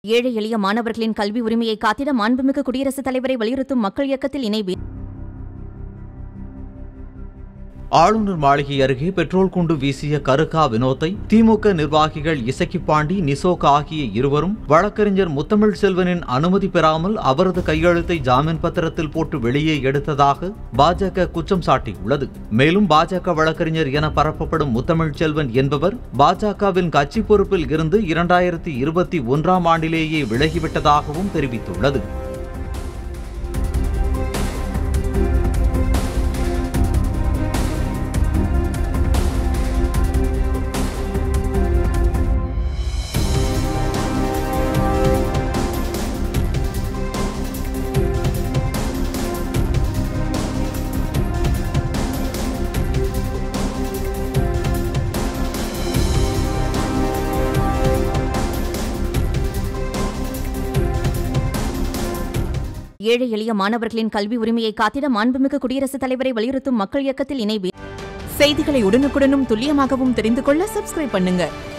ஏழை எளிய மாணவர்களின் கல்வி உரிமையை காத்திட மாண்புமிகு குடியரசுத் தலைவரை வலியுறுத்தும் மக்கள் இயக்கத்தில் இணைவு ஆளுநர் மாளிகை அருகே பெட்ரோல் குண்டு வீசிய கருக்கா வினோத்தை திமுக நிர்வாகிகள் இசக்கி பாண்டி நிசோக் ஆகிய இருவரும் வழக்கறிஞர் முத்தமிழ் செல்வனின் அனுமதி பெறாமல் அவரது கையெழுத்தை ஜாமீன் பத்திரத்தில் போட்டு வெளியே எடுத்ததாக பாஜக குற்றம் சாட்டியுள்ளது மேலும் பாஜக வழக்கறிஞர் என பரப்பப்படும் முத்தமிழ் செல்வன் என்பவர் பாஜகவின் கட்சி பொறுப்பில் இருந்து இரண்டாயிரத்தி இருபத்தி ஒன்றாம் ஆண்டிலேயே விலகிவிட்டதாகவும் தெரிவித்துள்ளது ஏழை எளிய மாணவர்களின் கல்வி உரிமையை காத்திட மாண்புமிகு குடியரசுத் தலைவரை வலியுறுத்தும் மக்கள் இயக்கத்தில் இணைவு செய்திகளை உடனுக்குடனும் துல்லியமாகவும் தெரிந்து கொள்ள சப்ஸ்கிரைப் பண்ணுங்க